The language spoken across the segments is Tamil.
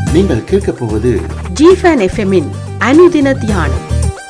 நீங்கள் கேட்கப் போவது ஜிஃபன் எஃப்எம்மின் அனுதின தியானம்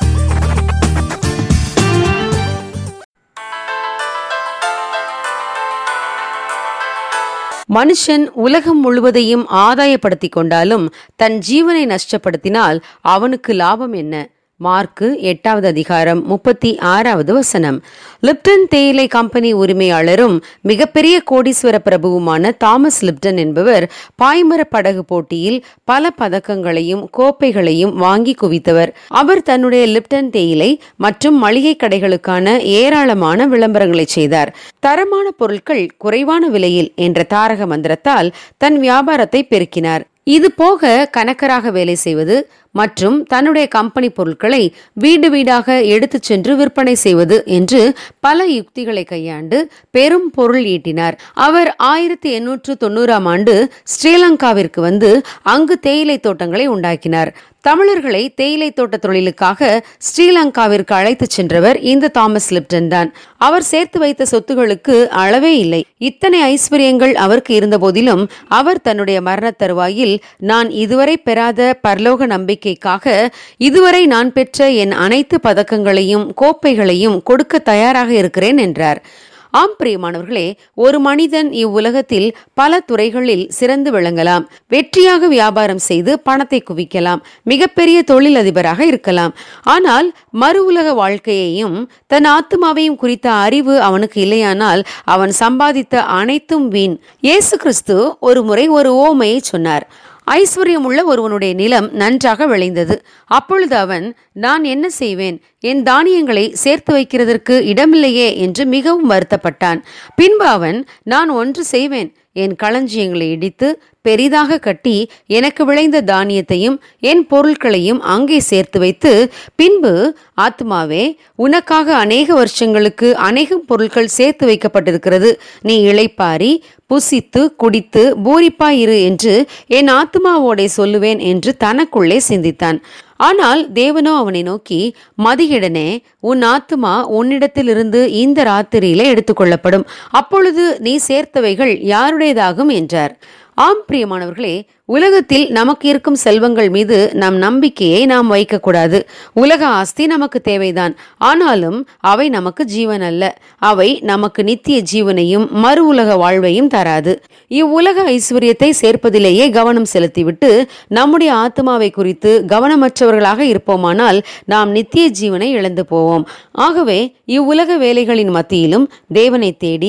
மனுஷன் உலகம் முழுவதையும் ஆதாயப்படுத்திக் கொண்டாலும் தன் ஜீவனை நஷ்டப்படுத்தினால் அவனுக்கு லாபம் என்ன மார்க்கு எட்டாவது அதிகாரம் முப்பத்தி ஆறாவது வசனம் லிப்டன் தேயிலை கம்பெனி உரிமையாளரும் மிகப்பெரிய கோடீஸ்வர பிரபுவுமான தாமஸ் லிப்டன் என்பவர் பாய்மர படகு போட்டியில் பல பதக்கங்களையும் கோப்பைகளையும் வாங்கி குவித்தவர் அவர் தன்னுடைய லிப்டன் தேயிலை மற்றும் மளிகை கடைகளுக்கான ஏராளமான விளம்பரங்களை செய்தார் தரமான பொருட்கள் குறைவான விலையில் என்ற தாரக மந்திரத்தால் தன் வியாபாரத்தை பெருக்கினார் இது போக கணக்கராக வேலை செய்வது மற்றும் தன்னுடைய கம்பெனி பொருட்களை வீடு வீடாக எடுத்துச் சென்று விற்பனை செய்வது என்று பல யுக்திகளை கையாண்டு பெரும் பொருள் ஈட்டினார் அவர் ஆயிரத்தி எண்ணூற்று தொண்ணூறாம் ஆண்டு ஸ்ரீலங்காவிற்கு வந்து அங்கு தேயிலை தோட்டங்களை உண்டாக்கினார் தமிழர்களை தேயிலை தோட்ட தொழிலுக்காக ஸ்ரீலங்காவிற்கு அழைத்துச் சென்றவர் இந்த தாமஸ் லிப்டன் தான் அவர் சேர்த்து வைத்த சொத்துகளுக்கு அளவே இல்லை இத்தனை ஐஸ்வர்யங்கள் அவருக்கு இருந்த போதிலும் அவர் தன்னுடைய மரண தருவாயில் நான் இதுவரை பெறாத பரலோக நம்பிக்கைக்காக இதுவரை நான் பெற்ற என் அனைத்து பதக்கங்களையும் கோப்பைகளையும் கொடுக்க தயாராக இருக்கிறேன் என்றார் ஆம் பிரியமானவர்களே ஒரு மனிதன் இவ்வுலகத்தில் பல துறைகளில் சிறந்து விளங்கலாம் வெற்றியாக வியாபாரம் செய்து பணத்தை குவிக்கலாம் மிகப்பெரிய தொழிலதிபராக இருக்கலாம் ஆனால் மறு உலக வாழ்க்கையையும் தன் ஆத்மாவையும் குறித்த அறிவு அவனுக்கு இல்லையானால் அவன் சம்பாதித்த அனைத்தும் வீண் இயேசு கிறிஸ்து ஒரு முறை ஒரு ஓமையை சொன்னார் ஐஸ்வர்யமுள்ள ஒருவனுடைய நிலம் நன்றாக விளைந்தது அப்பொழுது அவன் நான் என்ன செய்வேன் என் தானியங்களை சேர்த்து வைக்கிறதற்கு இடமில்லையே என்று மிகவும் வருத்தப்பட்டான் பின்பு அவன் நான் ஒன்று செய்வேன் என் களஞ்சியங்களை இடித்து பெரிதாக கட்டி எனக்கு விளைந்த தானியத்தையும் என் பொருட்களையும் அங்கே சேர்த்து வைத்து பின்பு ஆத்மாவே உனக்காக அநேக வருஷங்களுக்கு அநேகம் பொருட்கள் சேர்த்து வைக்கப்பட்டிருக்கிறது நீ இளைப்பாரி புசித்து குடித்து பூரிப்பாயிரு என்று என் ஆத்மாவோடே சொல்லுவேன் என்று தனக்குள்ளே சிந்தித்தான் ஆனால் தேவனோ அவனை நோக்கி மதிகிடனே உன் ஆத்துமா உன்னிடத்திலிருந்து இந்த ராத்திரியிலே எடுத்துக்கொள்ளப்படும் அப்பொழுது நீ சேர்த்தவைகள் யாருடையதாகும் என்றார் ஆம் பிரியமானவர்களே உலகத்தில் நமக்கு இருக்கும் செல்வங்கள் மீது நம் நம்பிக்கையை நாம் வைக்கக்கூடாது உலக ஆஸ்தி நமக்கு தேவைதான் ஆனாலும் அவை நமக்கு ஜீவன் அல்ல அவை நமக்கு நித்திய ஜீவனையும் மறு உலக வாழ்வையும் தராது இவ்வுலக ஐஸ்வர்யத்தை சேர்ப்பதிலேயே கவனம் செலுத்திவிட்டு நம்முடைய ஆத்மாவை குறித்து கவனமற்றவர்களாக இருப்போமானால் நாம் நித்திய ஜீவனை இழந்து போவோம் ஆகவே இவ்வுலக வேலைகளின் மத்தியிலும் தேவனை தேடி